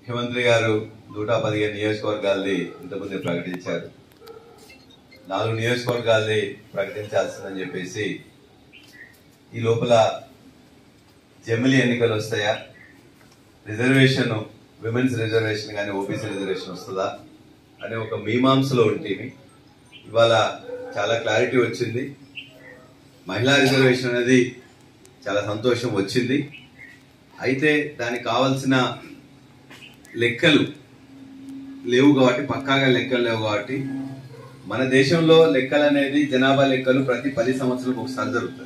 ముఖ్యమంత్రి గారు నూట పదిహేను నియోజకవర్గాల్ని ఇంతకుముందే ప్రకటించారు నాలుగు నియోజకవర్గాల్ని ప్రకటించాల్సిందని చెప్పేసి ఈ లోపల జమిలి ఎన్నికలు వస్తాయా రిజర్వేషన్ విమెన్స్ రిజర్వేషన్ కానీ ఓబీసీ రిజర్వేషన్ వస్తుందా అనే ఒక మీమాంసలో ఉంటుంది ఇవాళ చాలా క్లారిటీ వచ్చింది మహిళా రిజర్వేషన్ అనేది చాలా సంతోషం వచ్చింది అయితే దానికి కావాల్సిన లెక్కలు లేవు కాబట్టి పక్కాగా లెక్కలు లేవు కాబట్టి మన దేశంలో లెక్కలు అనేది జనాభా లెక్కలు ప్రతి పది సంవత్సరాలకు ఒకసారి జరుగుతుంది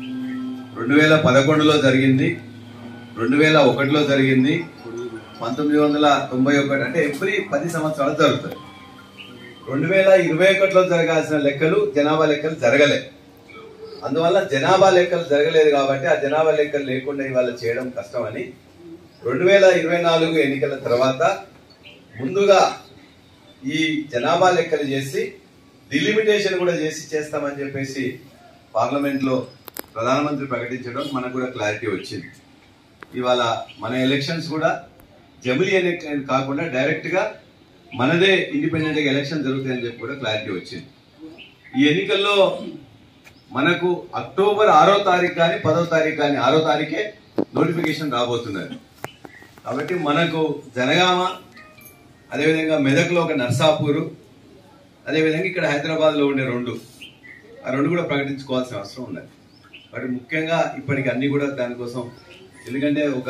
రెండు వేల పదకొండులో జరిగింది రెండు వేల ఒకటిలో జరిగింది పంతొమ్మిది వందల తొంభై ఒకటి అంటే ఎవ్రీ పది సంవత్సరాలు జరుగుతుంది రెండు వేల ఇరవై ఒకటిలో జరగాల్సిన లెక్కలు జనాభా లెక్కలు జరగలే అందువల్ల జనాభా లెక్కలు జరగలేదు కాబట్టి ఆ జనాభా లెక్కలు లేకుండా ఇవాళ చేయడం కష్టమని రెండు వేల ఇరవై నాలుగు ఎన్నికల తర్వాత ముందుగా ఈ జనాభా లెక్కలు చేసి డిలిమిటేషన్ కూడా చేసి చేస్తామని చెప్పేసి పార్లమెంట్ లో ప్రధానమంత్రి ప్రకటించడం మనకు కూడా క్లారిటీ వచ్చింది ఇవాళ మన ఎలక్షన్స్ కూడా జమిలీ ఎన్నిక కాకుండా డైరెక్ట్ గా మనదే ఇండిపెండెంట్ గా ఎలక్షన్ జరుగుతాయని చెప్పి కూడా క్లారిటీ వచ్చింది ఈ ఎన్నికల్లో మనకు అక్టోబర్ ఆరో తారీఖు కానీ పదో తారీఖు కానీ ఆరో తారీఖే నోటిఫికేషన్ రాబోతున్నది కాబట్టి మనకు జనగామ అదేవిధంగా మెదక్లో ఒక నర్సాపూరు అదేవిధంగా ఇక్కడ హైదరాబాద్లో ఉండే రెండు ఆ రెండు కూడా ప్రకటించుకోవాల్సిన అవసరం ఉన్నది కాబట్టి ముఖ్యంగా ఇప్పటికి అన్ని కూడా దానికోసం ఎందుకంటే ఒక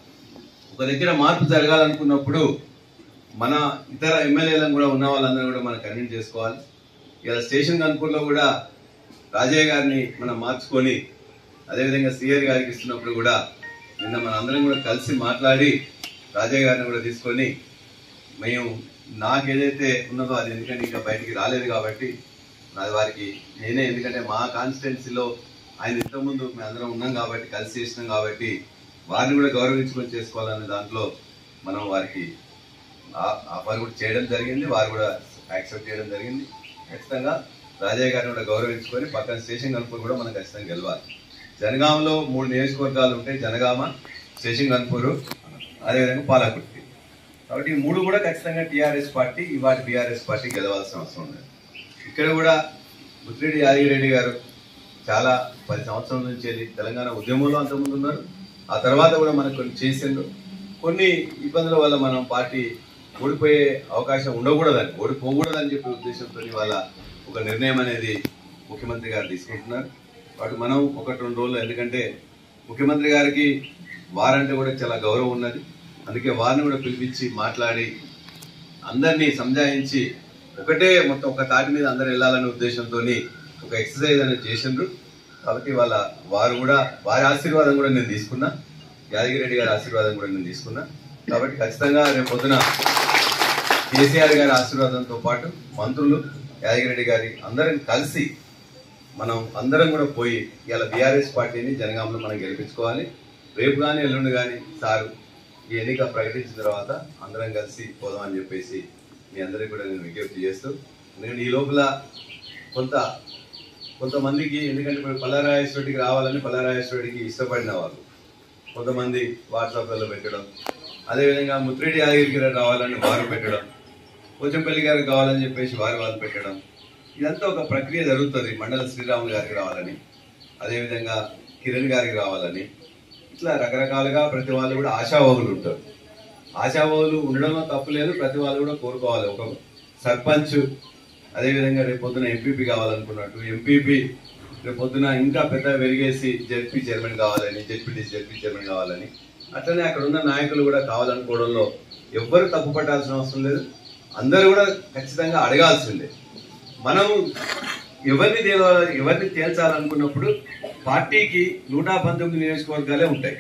ఒక దగ్గర మార్పు జరగాలనుకున్నప్పుడు మన ఇతర ఎమ్మెల్యేలను కూడా ఉన్న వాళ్ళందరూ కూడా మనం కన్విన్స్ చేసుకోవాలి ఇలా స్టేషన్ కనుపూర్లో కూడా రాజయ్య గారిని మనం మార్చుకొని అదేవిధంగా సిఆర్ గారికి ఇస్తున్నప్పుడు కూడా నిన్న మన అందరం కూడా కలిసి మాట్లాడి రాజయ్య గారిని కూడా తీసుకొని మేము నాకు ఏదైతే ఉన్నదో అది ఎందుకంటే ఇంకా బయటికి రాలేదు కాబట్టి నాది వారికి నేనే ఎందుకంటే మా కాన్స్టిట్యున్సీలో ఆయన ఇంతకుముందు మేము అందరం ఉన్నాం కాబట్టి కలిసి చేసినాం కాబట్టి వారిని కూడా గౌరవించుకొని చేసుకోవాలనే దాంట్లో మనం వారికి ఆ- ఆఫర్ కూడా చేయడం జరిగింది వారు కూడా యాక్సెప్ట్ చేయడం జరిగింది ఖచ్చితంగా రాజయ్య గారిని కూడా గౌరవించుకొని పక్కన స్టేషన్ కనుపూర్ కూడా మనం ఖచ్చితంగా గెలవాలి జనగామలో మూడు నియోజకవర్గాలు ఉంటాయి జనగామ స్టేషన్ కనుపూరు అదేవిధంగా పాలకుర్తి కాబట్టి ఈ మూడు కూడా ఖచ్చితంగా టీఆర్ఎస్ పార్టీ ఇవాటి టీఆర్ఎస్ పార్టీ గెలవాల్సిన అవసరం ఉంది ఇక్కడ కూడా ముత్తిరెడ్డి యాదగిరెడ్డి గారు చాలా పది సంవత్సరాల నుంచి వెళ్ళి తెలంగాణ ఉద్యమంలో అంతకుముందు ఉన్నారు ఆ తర్వాత కూడా మనకు కొన్ని చేసిండ్రు కొన్ని ఇబ్బందుల వల్ల మనం పార్టీ ఓడిపోయే అవకాశం ఉండకూడదని ఓడిపోకూడదని చెప్పే ఉద్దేశంతో వాళ్ళ ఒక నిర్ణయం అనేది ముఖ్యమంత్రి గారు తీసుకుంటున్నారు వాటి మనం ఒకటి రెండు రోజులు ఎందుకంటే ముఖ్యమంత్రి గారికి వారంటే కూడా చాలా గౌరవం ఉన్నది అందుకే వారిని కూడా పిలిపించి మాట్లాడి అందరినీ సంజాయించి ఒకటే మొత్తం ఒక తాటి మీద అందరు వెళ్ళాలనే ఉద్దేశంతో ఒక ఎక్సర్సైజ్ అనేది చేసిండ్రు కాబట్టి వాళ్ళ వారు కూడా వారి ఆశీర్వాదం కూడా నేను తీసుకున్నా యాదగిరెడ్డి గారి ఆశీర్వాదం కూడా నేను తీసుకున్నా కాబట్టి ఖచ్చితంగా రేపు పొద్దున కేసీఆర్ గారి ఆశీర్వాదంతో పాటు మంత్రులు యాదగిరెడ్డి గారి అందరం కలిసి మనం అందరం కూడా పోయి ఇలా బీఆర్ఎస్ పార్టీని జనగాంలో మనం గెలిపించుకోవాలి రేపు కానీ ఎల్లుండి కానీ సారు ఈ ఎన్నిక ప్రకటించిన తర్వాత అందరం కలిసి పోదామని చెప్పేసి మీ అందరికీ కూడా నేను విజ్ఞప్తి చేస్తూ ఎందుకంటే ఈ లోపల కొంత కొంతమందికి ఎందుకంటే ఇప్పుడు పల్లారాజేశ్వరికి రావాలని పల్లారాజేశ్వరికి ఇష్టపడిన వాళ్ళు కొంతమంది వాట్సాప్లలో పెట్టడం అదేవిధంగా ముత్తిరెడ్డి యాదగిరి గారు రావాలని వారు పెట్టడం పోచంపల్లి గారికి కావాలని చెప్పేసి వారు వాళ్ళు పెట్టడం ఇదంతా ఒక ప్రక్రియ జరుగుతుంది మండల శ్రీరాములు గారికి రావాలని అదేవిధంగా కిరణ్ గారికి రావాలని ఇట్లా రకరకాలుగా ప్రతి వాళ్ళు కూడా ఆశావాహులు ఉంటారు ఆశావాహులు ఉండడంలో తప్పు లేదు ప్రతి వాళ్ళు కూడా కోరుకోవాలి ఒక సర్పంచ్ అదేవిధంగా రేపు పొద్దున ఎంపీపీ కావాలనుకున్నట్టు ఎంపీపీ రేపు పొద్దున ఇంకా పెద్ద వెలిగేసి జెడ్పీ చైర్మన్ కావాలని జెడ్పీటీ జెడ్పీ చైర్మన్ కావాలని అట్లనే అక్కడ ఉన్న నాయకులు కూడా కావాలనుకోవడంలో ఎవ్వరు తప్పు పట్టాల్సిన అవసరం లేదు అందరూ కూడా ఖచ్చితంగా అడగాల్సిందే మనం ఎవరిని తేలాలి ఎవరిని తేల్చాలనుకున్నప్పుడు పార్టీకి నూట పంతొమ్మిది నియోజకవర్గాలే ఉంటాయి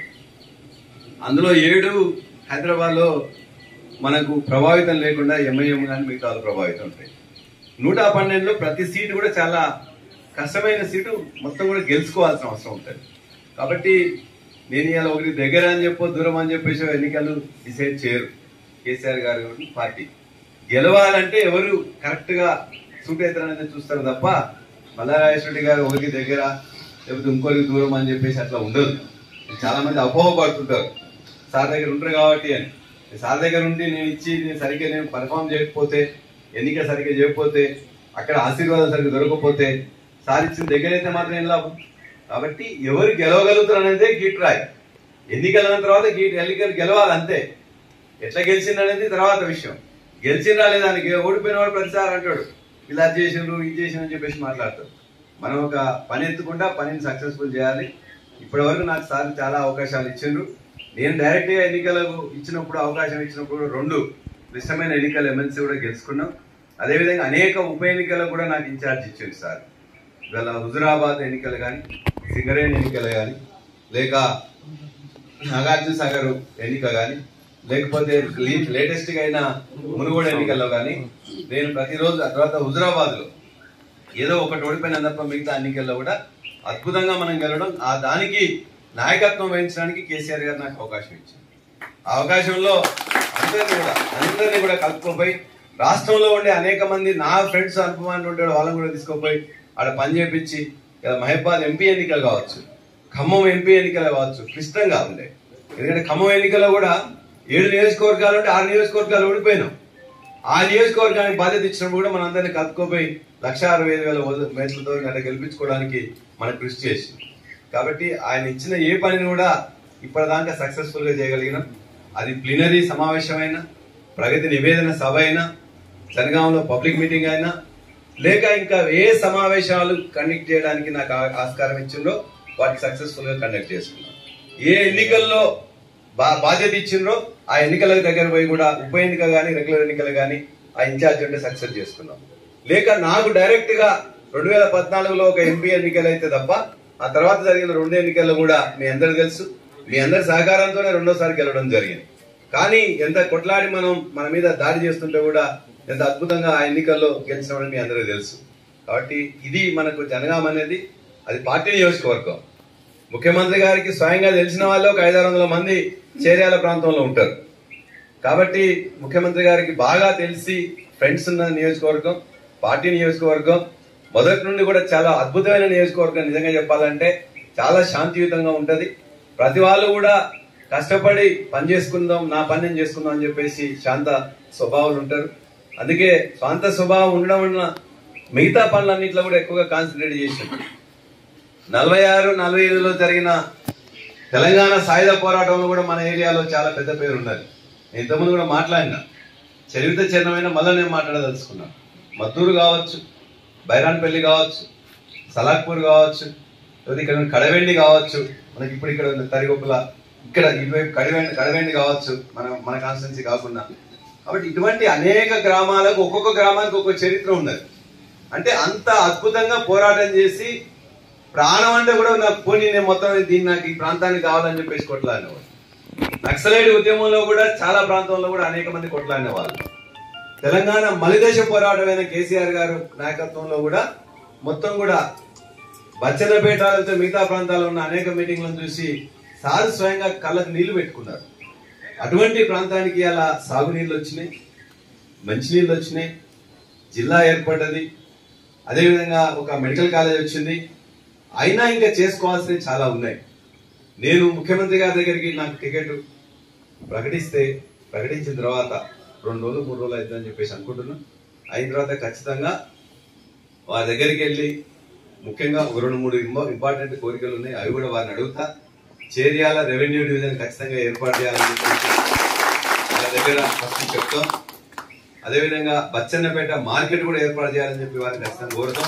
అందులో ఏడు హైదరాబాద్ లో మనకు ప్రభావితం లేకుండా ఎంఐఎం కానీ మిగతా వాళ్ళు ప్రభావితం ఉంటాయి నూట పన్నెండులో ప్రతి సీటు కూడా చాలా కష్టమైన సీటు మొత్తం కూడా గెలుచుకోవాల్సిన అవసరం ఉంటుంది కాబట్టి నేను ఇవాళ ఒకటి దగ్గర అని చెప్పో దూరం అని చెప్పేసి ఎన్నికలు డిసైడ్ చేయరు కేసీఆర్ గారు పార్టీ గెలవాలంటే ఎవరు కరెక్ట్ గా సూట్ అవుతారనేది చూస్తారు తప్ప మల్లారాజేశ్వరి గారు ఒకరికి దగ్గర లేకపోతే ఇంకోరికి దూరం అని చెప్పేసి అట్లా ఉండదు చాలా మంది అపోహ పడుతుంటారు సార్ దగ్గర ఉంటారు కాబట్టి అని సార్ దగ్గర ఉండి నేను ఇచ్చి నేను సరిగ్గా నేను పర్ఫామ్ చేయకపోతే ఎన్నిక సరిగ్గా చేయకపోతే అక్కడ ఆశీర్వాదం సరిగ్గా దొరకకపోతే సార్ ఇచ్చిన దగ్గర అయితే మాత్రం ఏం లాభం కాబట్టి ఎవరు గెలవగలుగుతారు అనేది గీట్ రాయ్ ఎన్నికల తర్వాత గీట్ ఎన్నికలు గెలవాలి అంతే ఎట్లా గెలిచింది అనేది తర్వాత విషయం గెలిచిందా లేదా దానికి ఓడిపోయిన వాడు ప్రతిసారి అంటాడు ఇలా చేసిండ్రు ఇది చేసిండ్రు అని చెప్పేసి మాట్లాడతాడు మనం ఒక పని ఎత్తుకుంటా పనిని సక్సెస్ఫుల్ చేయాలి ఇప్పటి వరకు నాకు సార్ చాలా అవకాశాలు ఇచ్చిండ్రు నేను డైరెక్ట్ గా ఎన్నికలకు ఇచ్చినప్పుడు అవకాశం ఇచ్చినప్పుడు రెండు క్లిష్టమైన ఎన్నికలు ఎమ్మెల్సీ కూడా గెలుచుకున్నాం అదేవిధంగా అనేక ఉప ఎన్నికలకు కూడా నాకు ఇన్ఛార్జ్ ఇచ్చింది సార్ ఇవాళ హుజురాబాద్ ఎన్నికలు కానీ సింగరేణి ఎన్నికలు కానీ లేక నాగార్జున సాగర్ ఎన్నిక కానీ లేకపోతే లేటెస్ట్ గా అయిన మునుగోడు ఎన్నికల్లో కానీ నేను ప్రతిరోజు ఆ తర్వాత హుజురాబాద్ లో ఏదో ఒకటి ఓడిపోయిన తప్ప మిగతా ఎన్నికల్లో కూడా అద్భుతంగా మనం గెలవడం ఆ దానికి నాయకత్వం వహించడానికి కేసీఆర్ గారు నాకు అవకాశం ఇచ్చింది ఆ అవకాశంలో అందరినీ కూడా అందరినీ కూడా కలుపుకోపోయి రాష్ట్రంలో ఉండే అనేక మంది నా ఫ్రెండ్స్ అనుభవాన్ని ఉంటాడు వాళ్ళని కూడా తీసుకుపోయి ఆడ పని చేపించి ఇలా మహబాద్ ఎంపీ ఎన్నికలు కావచ్చు ఖమ్మం ఎంపీ ఎన్నికలు కావచ్చు క్లిష్టంగా ఉండే ఎందుకంటే ఖమ్మం ఎన్నికల్లో కూడా ఏడు నియోజకవర్గాలు ఉంటే ఆరు నియోజకవర్గాలు ఓడిపోయినాం ఆ నియోజకవర్గానికి బాధ్యత ఇచ్చినప్పుడు కూడా మన అందరినీ కలుపుకోపోయి లక్ష అరవై ఐదు వేల ఓటు మేట్లతో గట్ట గెలిపించుకోవడానికి మనం కృషి చేసింది కాబట్టి ఆయన ఇచ్చిన ఏ పనిని కూడా ఇప్పటిదాకా సక్సెస్ఫుల్ గా చేయగలిగినాం అది ప్లీనరీ సమావేశమైన ప్రగతి నివేదన సభ అయినా జనగాంలో పబ్లిక్ మీటింగ్ అయినా లేక ఇంకా ఏ సమావేశాలు కండక్ట్ చేయడానికి నాకు ఆ- ఆస్కారం ఇచ్చిందో వాటికి సక్సెస్ఫుల్ గా కండక్ట్ చేసుకున్నాం ఏ ఎన్నికల్లో బా- బాధ్యత ఇచ్చిండ్రో ఆ ఎన్నికల దగ్గర పోయి కూడా ఉప ఎన్నిక గానీ రెగ్యులర్ ఎన్నికలు గానీ ఆ ఇన్ఛార్జ్ ఉంటే సక్సెస్ చేసుకున్నాం లేక నాకు డైరెక్ట్ గా రెండు వేల పద్నాలుగులో ఒక ఎంపీ ఎన్నికలు అయితే తప్ప ఆ తర్వాత జరిగిన రెండు ఎన్నికల్లో కూడా మీ అందరికి తెలుసు మీ అందరి సహకారంతోనే రెండోసారి గెలవడం జరిగింది కానీ ఎంత కొట్లాడి మనం మన మీద దాడి చేస్తుంటే కూడా ఎంత అద్భుతంగా ఆ ఎన్నికల్లో గెలిచినామని మీ అందరికీ తెలుసు కాబట్టి ఇది మనకు జనగాం అనేది అది పార్టీ నియోజకవర్గం ముఖ్యమంత్రి గారికి స్వయంగా తెలిసిన వాళ్ళు ఒక ఐదారు వందల మంది చేర్యాల ప్రాంతంలో ఉంటారు కాబట్టి ముఖ్యమంత్రి గారికి బాగా తెలిసి ఫ్రెండ్స్ ఉన్న నియోజకవర్గం పార్టీ నియోజకవర్గం మొదటి నుండి కూడా చాలా అద్భుతమైన నియోజకవర్గం నిజంగా చెప్పాలంటే చాలా శాంతియుతంగా ఉంటది ప్రతి వాళ్ళు కూడా కష్టపడి పని చేసుకుందాం నా పని నేను చేసుకుందాం అని చెప్పేసి శాంత స్వభావాలు ఉంటారు అందుకే శాంత స్వభావం ఉండడం వలన మిగతా పనులన్నింటిలో కూడా ఎక్కువగా కాన్సన్ట్రేట్ చేసింది నలభై ఆరు నలభై ఐదులో జరిగిన తెలంగాణ సాయుధ పోరాటంలో కూడా మన ఏరియాలో చాలా పెద్ద పేరు ఉన్నది నేను ఇంతకుముందు కూడా మాట్లాడినా చరిత్ర చిహ్నమైన మళ్ళీ నేను మాట్లాడదలుచుకున్నా మద్దూరు కావచ్చు బైరాన్పల్లి కావచ్చు సలాక్పూర్ కావచ్చు లేదా ఇక్కడ ఉన్న కడవెండి కావచ్చు మనకి ఇప్పుడు ఇక్కడ ఉన్న తరిగొప్పల ఇక్కడ ఇటువైపు కడవెండి కడవెండి కావచ్చు మన మన కాన్స్టిట్యున్సీ కాకుండా కాబట్టి ఇటువంటి అనేక గ్రామాలకు ఒక్కొక్క గ్రామానికి ఒక్కొక్క చరిత్ర ఉన్నది అంటే అంత అద్భుతంగా పోరాటం చేసి ప్రాణం అంటే కూడా నాకు పోనీ నేను మొత్తం దీన్ని నాకు ఈ ప్రాంతానికి కావాలని చెప్పేసి కొట్లాడినవాడు నక్సలైట్ ఉద్యమంలో కూడా చాలా ప్రాంతంలో కూడా అనేక మంది కొట్లాడిన వాళ్ళు తెలంగాణ మలిదశ పోరాటమైన కేసీఆర్ గారు నాయకత్వంలో కూడా మొత్తం కూడా బచ్చన్నపేటలతో మిగతా ప్రాంతాల్లో ఉన్న అనేక మీటింగ్లను చూసి సార్ స్వయంగా కళ్ళకు నీళ్లు పెట్టుకున్నారు అటువంటి ప్రాంతానికి అలా సాగునీళ్ళు వచ్చినాయి మంచినీళ్ళు వచ్చినాయి జిల్లా ఏర్పడ్డది అదేవిధంగా ఒక మెడికల్ కాలేజ్ వచ్చింది అయినా ఇంకా చేసుకోవాల్సినవి చాలా ఉన్నాయి నేను ముఖ్యమంత్రి గారి దగ్గరికి నాకు టికెట్ ప్రకటిస్తే ప్రకటించిన తర్వాత రెండు రోజులు మూడు రోజులు అవుతుందని చెప్పేసి అనుకుంటున్నాను అయిన తర్వాత ఖచ్చితంగా వారి దగ్గరికి వెళ్ళి ముఖ్యంగా ఒక రెండు మూడు ఇంపా- ఇంపార్టెంట్ కోరికలు ఉన్నాయి అవి కూడా వారిని అడుగుతా చేరియాల రెవెన్యూ డివిజన్ ఖచ్చితంగా ఏర్పాటు చేయాలని చెప్పేసి వాళ్ళ దగ్గర ఫస్ట్ చెప్తాం అదేవిధంగా బచ్చన్నపేట మార్కెట్ కూడా ఏర్పాటు చేయాలని చెప్పి వారిని ఖచ్చితంగా కోరుతాం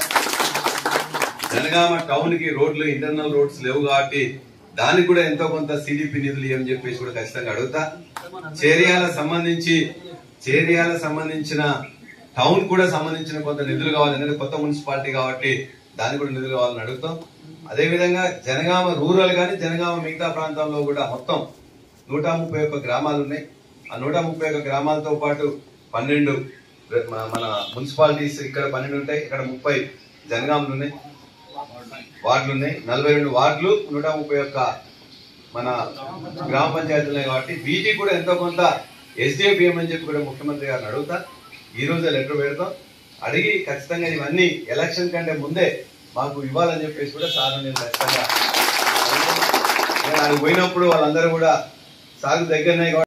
జనగామ టౌన్ కి రోడ్లు ఇంటర్నల్ రోడ్స్ లేవు కాబట్టి దానికి కూడా ఎంతో కొంత సిడిపి నిధులు ఇవ్వని చెప్పేసి కూడా ఖచ్చితంగా అడుగుతా చేరియాల సంబంధించి చేరియాల సంబంధించిన టౌన్ కూడా సంబంధించిన కొంత నిధులు కావాలి ఎందుకంటే కొత్త మున్సిపాలిటీ కాబట్టి దానికి కూడా నిధులు కావాలని అడుగుతాం అదే విధంగా జనగామ రూరల్ కానీ జనగామ మిగతా ప్రాంతంలో కూడా మొత్తం నూట ముప్పై ఒక్క గ్రామాలు ఉన్నాయి ఆ నూట ముప్పై ఒక్క గ్రామాలతో పాటు పన్నెండు మన- మన మున్సిపాలిటీస్ ఇక్కడ పన్నెండు ఉంటాయి ఇక్కడ ముప్పై జనగామలు ఉన్నాయి వార్డులు ఉన్నాయి నలభై రెండు వార్డులు నూట ముప్పై ఒక్క మన గ్రామ పంచాయతీలు ఉన్నాయి కాబట్టి వీటికి కూడా ఎంతో కొంత ఎస్డిఎఫ్ఎం అని చెప్పి కూడా ముఖ్యమంత్రి గారిని అడుగుతా ఈ రోజే లెటర్ పెడతాం అడిగి ఖచ్చితంగా ఇవన్నీ ఎలక్షన్ కంటే ముందే మాకు ఇవ్వాలని చెప్పేసి కూడా సార్ నేను ఖచ్చితంగా అడుగుతాను. నేను అక్కడికి పోయినప్పుడు వాళ్ళందరూ కూడా సాగు దగ్గరనే కాబట్టి